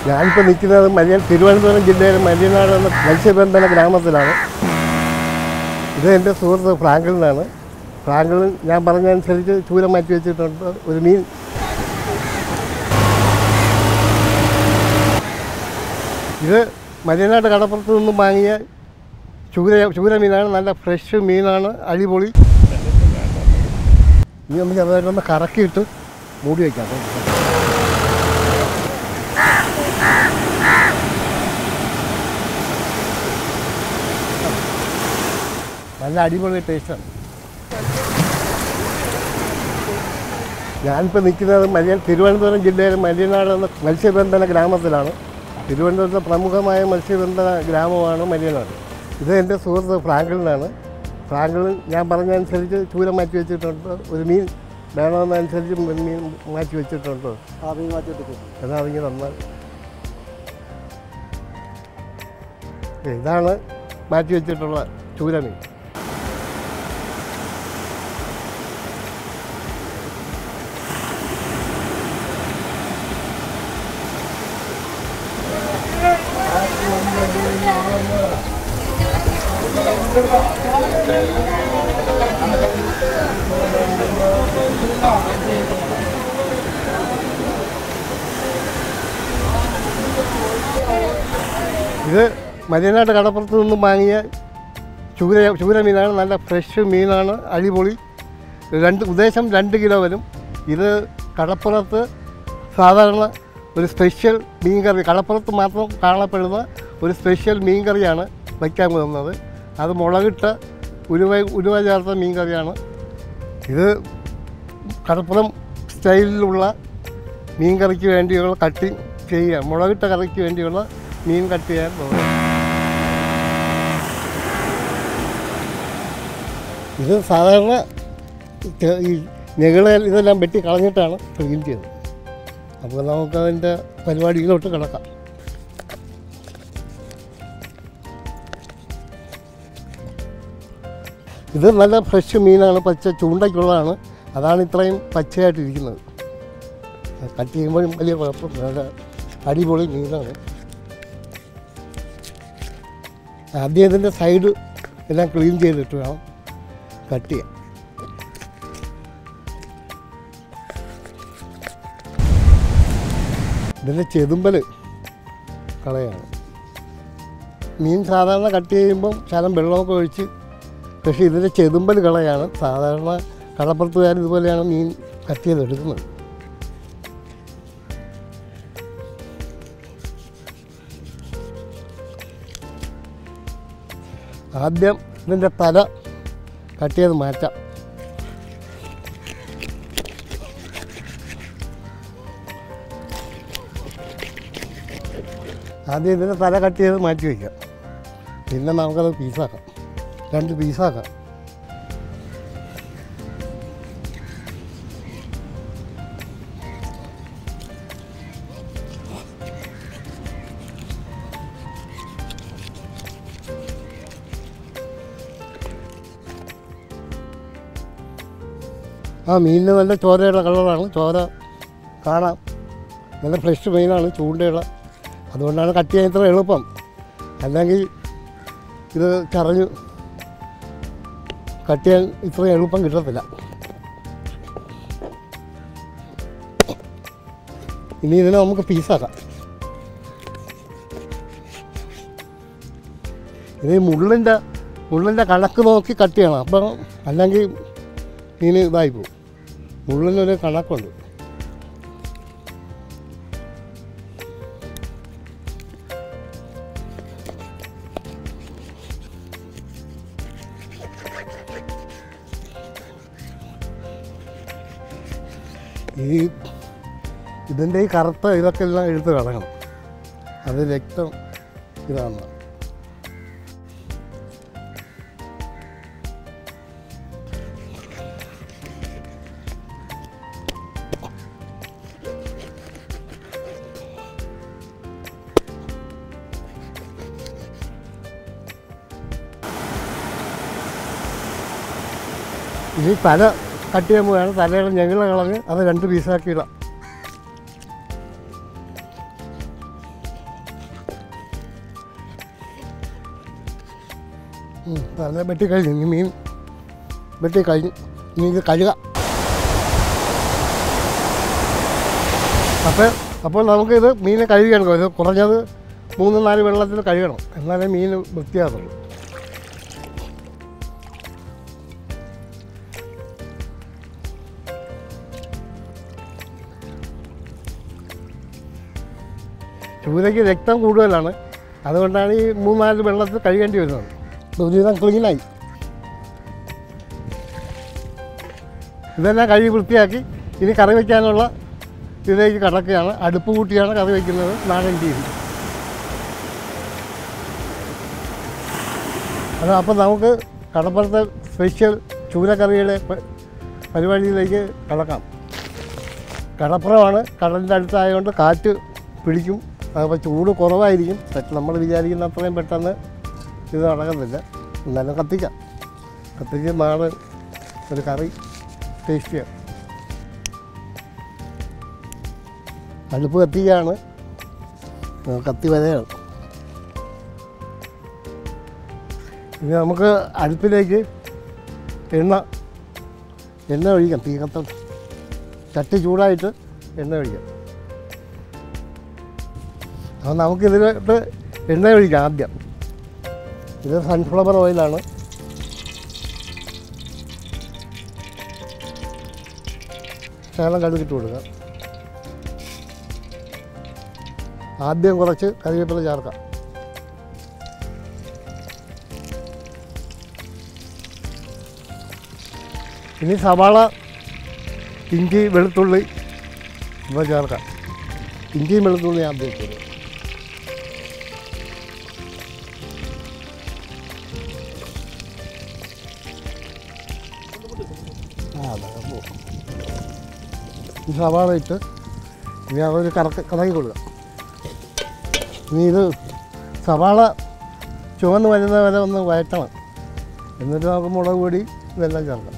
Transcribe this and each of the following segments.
ഞാനിപ്പോൾ നിൽക്കുന്നത് മരിയൻ തിരുവനന്തപുരം ജില്ലയിലെ മരിയനാട് എന്ന മത്സ്യബന്ധന ഗ്രാമത്തിലാണ് ഇത് എൻ്റെ സുഹൃത്ത് ഫ്രാങ്കിളിനാണ് ഫ്രാങ്കിളിൻ ഞാൻ പറഞ്ഞതനുസരിച്ച് ചൂര മാറ്റി വെച്ചിട്ടുണ്ട് ഒരു മീൻ ഇത് മരിയനാട് കടപ്പുറത്ത് നിന്നും വാങ്ങിയ ചൂര ചൂര മീനാണ് നല്ല ഫ്രഷ് മീനാണ് അടിപൊളി ഇനി നമുക്ക് അതായിട്ടൊന്ന് കറക്കിയിട്ട് മൂടി വയ്ക്കാം നല്ല അടിപൊളി ടേസ്റ്റാണ് ഞാനിപ്പോൾ നിൽക്കുന്നത് മരിയൻ തിരുവനന്തപുരം ജില്ലയിലെ മരിയനാട് എന്ന മത്സ്യബന്ധന ഗ്രാമത്തിലാണ് തിരുവനന്തപുരത്തെ പ്രമുഖമായ മത്സ്യബന്ധന ഗ്രാമമാണ് മരിയനാട് ഇത് എൻ്റെ സുഹൃത്ത് ഫ്രാങ്കിളിനാണ് ഫ്രാങ്കിളിൻ ഞാൻ പറഞ്ഞതനുസരിച്ച് ചൂര മാറ്റി വെച്ചിട്ടുണ്ട് ഒരു മീൻ വേണമെന്നനുസരിച്ച് ഒരു മീൻ മാറ്റി വെച്ചിട്ടുണ്ട് ആ മീൻ മാറ്റി വെച്ചിട്ട് എന്നാൽ അതിങ്ങനെ തന്നാൽ ഇതാണ് മാറ്റി വെച്ചിട്ടുള്ള ചൂര മീൻ ഇത് മരിയനാട് കടപ്പുറത്ത് നിന്നും വാങ്ങിയ ചൂര ചൂര മീനാണ് നല്ല ഫ്രഷ് മീനാണ് അടിപൊളി രണ്ട് ഉദ്ദേശം രണ്ട് കിലോ വരും ഇത് കടപ്പുറത്ത് സാധാരണ ഒരു സ്പെഷ്യൽ മീൻ കറി കടപ്പുറത്ത് മാത്രം കാണപ്പെടുന്ന ഒരു സ്പെഷ്യൽ മീൻ കറിയാണ് വയ്ക്കാൻ പോകുന്നത് അത് മുളകിട്ട ഉലുവ ഉലുവ ചേർത്ത മീൻ കറിയാണ് ഇത് കടപ്പുറം സ്റ്റൈലിലുള്ള മീൻ കറിക്ക് വേണ്ടിയുള്ള കട്ടിങ് ചെയ്യുക മുളകിട്ട കറിക്ക് വേണ്ടിയുള്ള മീൻ കട്ട് ചെയ്യാൻ പോകുന്നത് ഇത് സാധാരണ ചെ- ഈ ഞെകളെ ഇതെല്ലാം വെട്ടി കളഞ്ഞിട്ടാണ് ക്ലീൻ ചെയ്തത് അപ്പോൾ നമുക്കതിൻ്റെ പരിപാടിയിലോട്ട് കിടക്കാം ഇത് നല്ല ഫ്രഷ് മീനാണ് പച്ച ചൂണ്ടയ്ക്കുള്ളതാണ് അതാണ് ഇത്രയും പച്ചയായിട്ടിരിക്കുന്നത് കട്ട് ചെയ്യുമ്പോഴും വലിയ കുഴപ്പം നല്ല അടിപൊളി മീനാണ് ആദ്യം ഇതിൻ്റെ സൈഡ് എല്ലാം ക്ലീൻ ചെയ്തിട്ട് വേണം കട്ട് ചെയ്യാൻ ഇതിൻ്റെ ചെതുമ്പൽ കളയാണ് മീൻ സാധാരണ കട്ട് ചെയ്യുമ്പം ശകലം വെള്ളമൊക്കെ ഒഴിച്ച് പക്ഷേ ഇതിൻ്റെ ചെതുമ്പൽ കളയാണ് സാധാരണ കടപ്പുറത്തുകാർ ഇതുപോലെയാണ് മീൻ കട്ട് ചെയ്തെടുക്കുന്നത് ആദ്യം ഇതിൻ്റെ തല കട്ട് ചെയ്ത് മാറ്റാം ആദ്യം ഇതിൻ്റെ തല കട്ട് ചെയ്ത് മാറ്റി വയ്ക്കാം പിന്നെ നമുക്കത് പീസാക്കാം രണ്ട് പീസാക്കാം ആ മീനിന് നല്ല ചോരയുടെ കളറാണ് ചോര കാണാം നല്ല ഫ്രഷ് മീനാണ് ചൂണ്ടയുള്ള അതുകൊണ്ടാണ് കട്ട് ചെയ്യാൻ ഇത്ര എളുപ്പം അല്ലെങ്കിൽ ഇത് ചറഞ്ഞ് കട്ട് ചെയ്യാൻ ഇത്ര എളുപ്പം കിട്ടത്തില്ല ഇനി ഇതിനെ നമുക്ക് പീസാക്കാം ഇത് ഈ മുള്ളിൻ്റെ മുള്ളിൻ്റെ കണക്ക് നോക്കി കട്ട് ചെയ്യണം അപ്പം അല്ലെങ്കിൽ മീൻ ഇതായി പോകും മുള്ളിനൊരു കണക്കുണ്ട് ഈ ഇതിൻ്റെ ഈ കറുത്ത ഇതൊക്കെ എല്ലാം എടുത്ത് കളയണം അത് രക്തം ഇതാണ് ഇനി തല കട്ട് ചെയ്യുമ്പോഴാണ് തലയുടെ ഞങ്ങൾ കളഞ്ഞ് അത് രണ്ട് പീസാക്കി ഇടാം നല്ല വെട്ടി കഴിഞ്ഞു ഇനി മീൻ വെട്ടി കഴിഞ്ഞു ഇനി ഇത് കഴുക അപ്പോൾ അപ്പോൾ നമുക്കിത് മീൻ കഴുകണം ഇത് കുറഞ്ഞത് മൂന്ന് നാല് വെള്ളത്തിൽ കഴുകണം എന്നാലേ മീൻ വൃത്തിയാകുള്ളൂ ചൂരയ്ക്ക് രക്തം കൂടുതലാണ് അതുകൊണ്ടാണ് ഈ മൂന്നാല് വെള്ളത്തിൽ കഴുകേണ്ടി വരുന്നത് ഒരുവിധം ക്ലീനായി ഇതെല്ലാം കഴുകി വൃത്തിയാക്കി ഇനി കറി വയ്ക്കാനുള്ള ഇതിലേക്ക് കടക്കുകയാണ് അടുപ്പ് കൂട്ടിയാണ് കറി വയ്ക്കുന്നത് നാടൻ രീതി അത് അപ്പോൾ നമുക്ക് കടപ്പുറത്തെ സ്പെഷ്യൽ ചൂരക്കറിയുടെ പ- പരിപാടിയിലേക്ക് കടക്കാം കടപ്പുറമാണ് കടലിൻ്റെ അടുത്തായതുകൊണ്ട് കാറ്റ് പിടിക്കും അപ്പോൾ ചൂട് കുറവായിരിക്കും പക്ഷെ നമ്മൾ വിചാരിക്കുന്ന അത്രയും പെട്ടെന്ന് ഇത് നടക്കത്തില്ല എന്നാലും കത്തിക്കാം കത്തിച്ച് നാളെ ഒരു കറി ടേസ്റ്റ് ചെയ്യാം അടുപ്പ് കത്തിക്കുകയാണ് ആ, കത്തി വരെയാണ് ഇനി നമുക്ക് അടുപ്പിലേക്ക് എണ്ണ എണ്ണ ഒഴിക്കാം തീ കത്ത ചട്ടി ചൂടായിട്ട് എണ്ണ ഒഴിക്കാം അപ്പോൾ നമുക്കിതിലോട്ട് എണ്ണ ഒഴിക്കാം ആദ്യം ഇത് സൺഫ്ലവർ ഓയിലാണ് ശകലം കടുകിട്ട് കൊടുക്കുക ആദ്യം കുറച്ച് കറിവേപ്പില ചേർക്കാം ഇനി സവാള ഇഞ്ചി വെളുത്തുള്ളി ഇവ ചേർക്കാം ഇഞ്ചിയും വെളുത്തുള്ളി ആദ്യം ഇട്ടു കൊടുക്കുക. ആ അതെ അപ്പോൾ ഈ സവാള ഇട്ട് ഇനി അതൊരു കറക്ക് കറക്കി കൊടുക്കുക ഇനി ഇത് സവാള ചുവന്ന് വരുന്ന വരെ ഒന്ന് വഴറ്റണം എന്നിട്ട് നമുക്ക് മുളക് പൊടി ഇതെല്ലാം ചേർക്കാം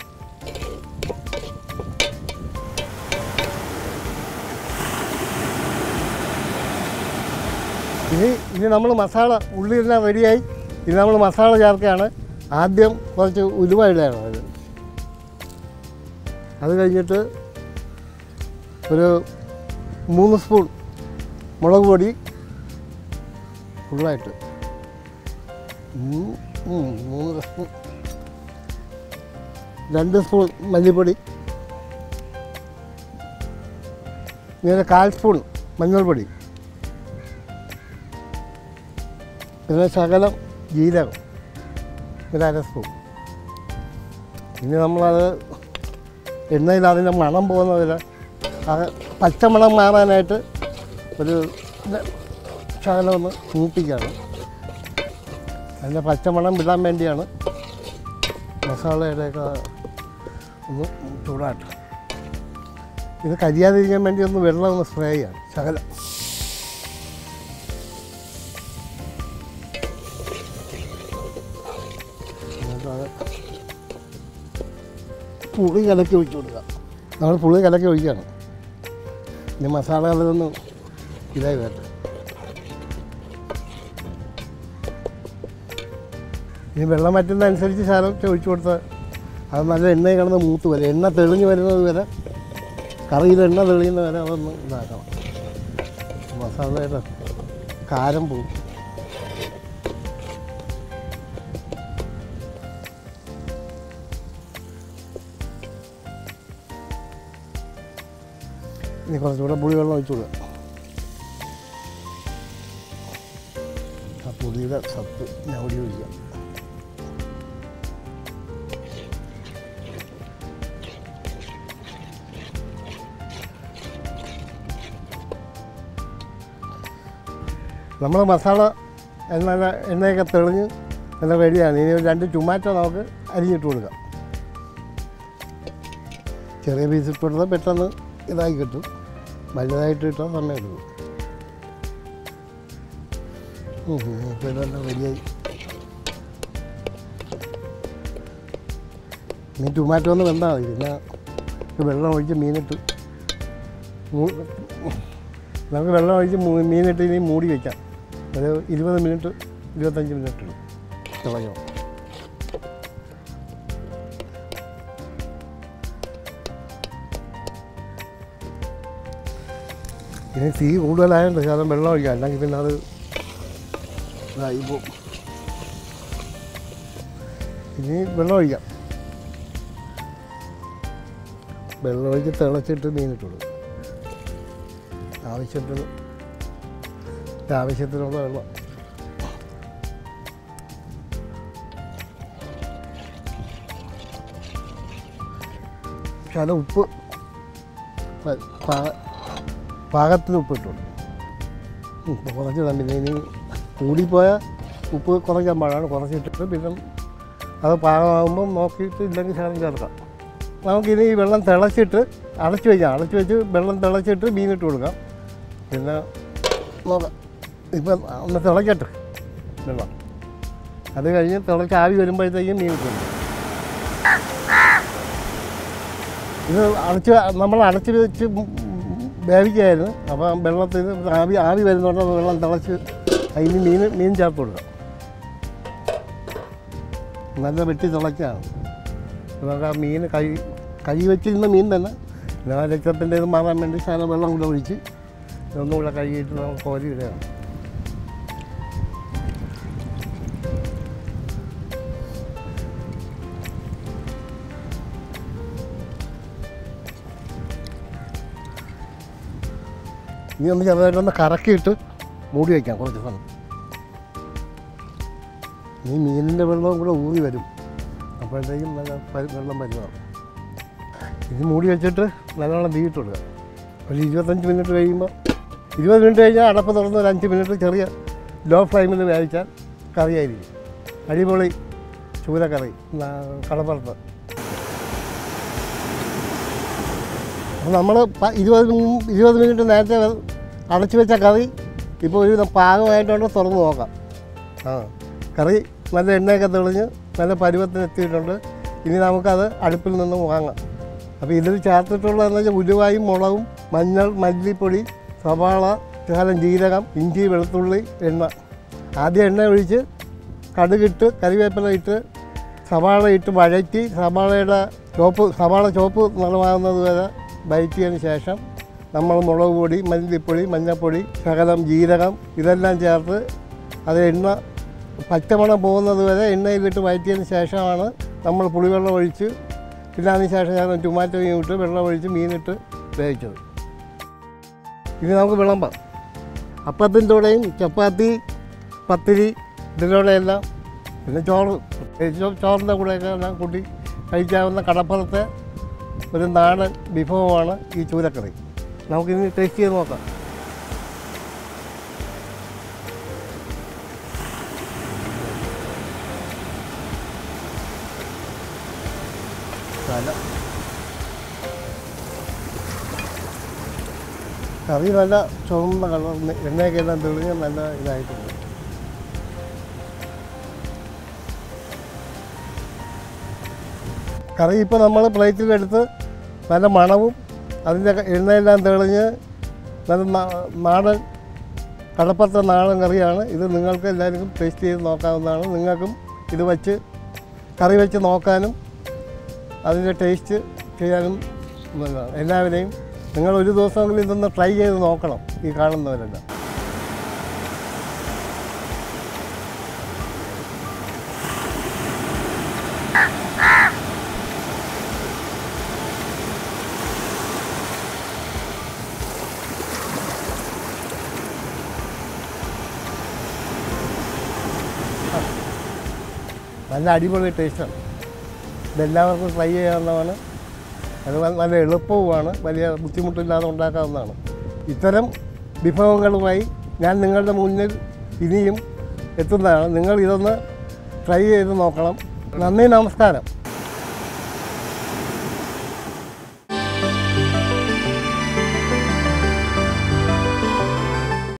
ഇനി ഇനി നമ്മൾ മസാല ഉള്ളി എല്ലാം റെഡിയായി ഇനി നമ്മൾ മസാല ചേർക്കുകയാണ് ആദ്യം കുറച്ച് ഉലുവ ഇടുകയാണ് അത് അത് കഴിഞ്ഞിട്ട് ഒരു മൂന്ന് സ്പൂൺ മുളക് പൊടി ഫുള്ളായിട്ട് ഉം, ഉം, മൂന്ന് സ്പൂൺ രണ്ട് സ്പൂൺ മല്ലിപ്പൊടി ഇങ്ങനെ കാൽ സ്പൂൺ മഞ്ഞൾപ്പൊടി പിന്നെ ശകലം ജീരകം ഒരു അര സ്പൂൺ ഇനി നമ്മളത് എണ്ണയിൽ അതിൻ്റെ മണം പോകുന്നതിൽ അത് പച്ചമണം മാറാനായിട്ട് ഒരു ഇത് ശകലം ഒന്ന് മൂപ്പിക്കുകയാണ് അതിൻ്റെ പച്ചമണം വിടാൻ വേണ്ടിയാണ് മസാലയുടെയൊക്കെ ഒന്ന് ചൂടാട്ട് ഇത് കരിയാതിരിക്കാൻ വേണ്ടി ഒന്ന് വെള്ളം ഒന്ന് സ്പ്രേ ചെയ്യാം ശകലം എന്നിട്ട് അത് പുളി കലക്കി ഒഴിച്ചു കൊടുക്കുക നമ്മൾ പുളി കലക്കി ഒഴിക്കുകയാണ് ഇനി മസാലകളൊന്നും ഇതായി വരട്ടെ ഇനി വെള്ളം വറ്റുന്നതനുസരിച്ച് ശാലം ഒഴിച്ചു കൊടുത്താൽ അത് നല്ല എണ്ണയിൽ കിടന്ന് മൂത്ത് വരെ എണ്ണ തെളിഞ്ഞ് വരുന്നത് വരെ കറിയിൽ എണ്ണ തെളിയുന്ന വരെ അതൊന്ന് ഇതാക്കണം മസാലയുടെ കാരം പോകും ഇനി കുറച്ചുകൂടെ പുളിവെള്ളം ഒഴിച്ചു കൊടുക്കുക ആ പുളിയുടെ സത്ത് ഞവടി ഒഴിക്കുക നമ്മൾ മസാല എണ്ണ എണ്ണയൊക്കെ തെളിഞ്ഞ് നല്ല റെഡിയാണ് ഇനി ഒരു രണ്ട് ടൊമാറ്റോ നമുക്ക് അരിഞ്ഞിട്ട് കൊടുക്കാം ചെറിയ പീസ് ഇട്ട് കൊടുത്താൽ പെട്ടെന്ന് ഇതായി കിട്ടും വലുതായിട്ട് ഇട്ടാൽ സമയം എടുക്കും ഉം, ഉം, ഇപ്പോൾ ഇതെല്ലാം റെഡിയായി ഇനി ടൊമാറ്റോ ഒന്ന് വെന്താൽ മതി പിന്നെ ഇത് വെള്ളം ഒഴിച്ച് മീനിട്ട് മൂ- നമുക്ക് വെള്ളം ഒഴിച്ച് മൂ- മീനിട്ട് ഇനി മൂടി വയ്ക്കാം ഒരു ഇരുപത് മിനിറ്റ് ഇരുപത്തഞ്ച് മിനിറ്റ് തിളങ്ങും ഇനി തീ കൂടുതലായതുകൊണ്ട് ശകലം വെള്ളം ഒഴിക്കാം അല്ലെങ്കിൽ പിന്നെ അത് ഇതായി പോവും ഇനി വെള്ളം ഒഴിക്കാം വെള്ളം ഒഴിച്ച് തിളച്ചിട്ട് മീനിട്ടുള്ളൂ ആവശ്യത്തിന് ആവശ്യത്തിനുള്ള വെള്ളം ശകലം ഉപ്പ് പ- പാ- പാകത്തിന് ഉപ്പ് ഇട്ടുള്ളൂ ഉപ്പ് കുറച്ച് ഇടാം പിന്നെ ഇനി കൂടിപ്പോയാൽ ഉപ്പ് കുറയ്ക്കാൻ പാടാണ് കുറച്ചിട്ടിട്ട് പിന്നെ അത് പാകമാകുമ്പം നോക്കിയിട്ട് ഇല്ലെങ്കിൽ ശകലം ചേർക്കാം നമുക്കിനി ഈ വെള്ളം തിളച്ചിട്ട് അടച്ചു വയ്ക്കാം അടച്ചു വെച്ച് വെള്ളം തിളച്ചിട്ട് മീനിട്ട് കൊടുക്കാം പിന്നെ നോക്കാം ഇപ്പം ഒന്ന് തിളക്കട്ടെ വെള്ളം അത് കഴിഞ്ഞ് തിളച്ച് ആവി വരുമ്പോഴത്തേക്കും മീൻ ഇട്ടുണ്ട് ഇത് അടച്ച് നമ്മൾ അടച്ച് വെച്ച് വേവിക്കായിരുന്നു അപ്പം വെള്ളത്തിൽ ആവി ആവി വരുന്നതുകൊണ്ട് അത് വെള്ളം തിളച്ച് അതിന് മീൻ മീൻ ചേർത്ത് കൊടുക്കാം നല്ല വെട്ടി തിളച്ചാണ് നമുക്ക് ആ മീൻ കൈ കൈ വെച്ചിരുന്ന മീൻ തന്നെ പിന്നെ ആ രക്തത്തിൻ്റെ ഇത് മാറാൻ വേണ്ടി ശകലം വെള്ളം കൂടെ ഒഴിച്ച് ഒന്നുകൂടെ കഴുകിയിട്ട് നമുക്ക് കോരി ഇടുകയാണ് ഇനി ഒന്ന് ചെറുതായിട്ടൊന്ന് കറക്കിയിട്ട് മൂടി വയ്ക്കാം കുറച്ച് സമയം ഈ മീനിൻ്റെ വെള്ളവും കൂടെ ഊറി വരും അപ്പോഴത്തേക്കും നല്ല പരി- വെള്ളം വരുന്നതാണ് ഇത് മൂടി വെച്ചിട്ട് നല്ലോണം തീയിട്ട് കൊടുക്കുക ഒരു ഇരുപത്തഞ്ച് മിനിറ്റ് കഴിയുമ്പോൾ ഇരുപത് മിനിറ്റ് കഴിഞ്ഞാൽ അടപ്പ് തുറന്ന് ഒരു അഞ്ച് മിനിറ്റ് ചെറിയ ലോ ഫ്ലെയിമിൽ വേവിച്ചാൽ കറിയായിരിക്കും അടിപൊളി ചൂരക്കറി ന- കടപ്പുറത്ത് അപ്പോൾ നമ്മൾ ഇരുപത് മിനി- ഇരുപത് മിനിറ്റ് നേരത്തെ വെ- അടച്ചു വെച്ച കറി ഇപ്പോൾ ഒരു പാകമായിട്ടുണ്ട് തുറന്ന് നോക്കാം ആ കറി നല്ല എണ്ണയൊക്കെ തെളിഞ്ഞ് നല്ല പരുവത്തിന് എത്തിയിട്ടുണ്ട് ഇനി നമുക്കത് അടുപ്പിൽ നിന്നും വാങ്ങാം അപ്പോൾ ഇതിൽ ചേർത്തിട്ടുള്ളതെന്ന് വെച്ചാൽ ഉലുവായും മുളകും മഞ്ഞൾ മല്ലിപ്പൊടി സവാള ശകലം ജീരകം ഇഞ്ചി വെളുത്തുള്ളി എണ്ണ ആദ്യം എണ്ണ ഒഴിച്ച് കടുകിട്ട് കറിവേപ്പില ഇട്ട് സവാള ഇട്ട് വഴറ്റി സവാളയുടെ ചോപ്പ് സവാള ചോപ്പ് നിറമാകുന്നത് വരെ വഴറ്റിയതിന് ശേഷം നമ്മൾ മുളക് പൊടി മല്ലിപ്പൊടി മഞ്ഞൾപ്പൊടി ശകലം ജീരകം ഇതെല്ലാം ചേർത്ത് അത് എണ്ണ പച്ചമണം പോകുന്നത് വരെ എണ്ണയിലിട്ട് വഴറ്റിയതിന് ശേഷമാണ് നമ്മൾ പുളിവെള്ളം ഒഴിച്ച് പിന്നെ അതിന് ശേഷം ഞാൻ ടൊമാറ്റോയും ഇട്ട് വെള്ളം ഒഴിച്ച് മീനിട്ട് വേവിച്ചത് ഇനി നമുക്ക് വിളമ്പാം അപ്പത്തിൻ്റെ കൂടെയും ചപ്പാത്തി പത്തിരി ഇതിൻ്റെ കൂടെയെല്ലാം പിന്നെ ചോറ് പ്രത്യേകിച്ച് ചോറിൻ്റെ കൂടെയൊക്കെ എല്ലാം കൂട്ടി കഴിക്കാവുന്ന കടപ്പുറത്തെ ഒരു നാടൻ വിഭവമാണ് ഈ ചൂരക്കറി നമുക്കിനി ടേസ്റ്റ് ചെയ്ത് നോക്കാം നല്ല കറി നല്ല ചുവന്ന കളറിന് എണ്ണയൊക്കെ എല്ലാം തെളിഞ്ഞ് നല്ല ഇതായിട്ടുണ്ട് കറി ഇപ്പോൾ നമ്മൾ പ്ലേറ്റിലെടുത്ത് നല്ല മണവും അതിൻ്റെ എണ്ണയെല്ലാം തെളിഞ്ഞ് നല്ല നാ- നാടൻ കടപ്പത്ത നാടൻ കറിയാണ് ഇത് നിങ്ങൾക്ക് എല്ലാവർക്കും ടേസ്റ്റ് ചെയ്ത് നോക്കാവുന്നതാണ് നിങ്ങൾക്കും ഇത് വെച്ച് കറി വെച്ച് നോക്കാനും അതിൻ്റെ ടേസ്റ്റ് ചെയ്യാനും നല്ലതാണ് എല്ലാവരെയും നിങ്ങൾ ഒരു ദിവസമെങ്കിലും ഇതൊന്ന് ട്രൈ ചെയ്ത് നോക്കണം ഈ കാണുന്നവരെല്ലാം നല്ല അടിപൊളി ടേസ്റ്റാണ് ഇതെല്ലാവർക്കും ട്രൈ ചെയ്യാവുന്നതാണ് അത് വ- നല്ല എളുപ്പവുമാണ് വലിയ ബുദ്ധിമുട്ടില്ലാതെ ഉണ്ടാക്കാവുന്നതാണ് ഇത്തരം വിഭവങ്ങളുമായി ഞാൻ നിങ്ങളുടെ മുന്നിൽ ഇനിയും എത്തുന്നതാണ് നിങ്ങൾ ഇതൊന്ന് ട്രൈ ചെയ്ത് നോക്കണം നന്ദി നമസ്കാരം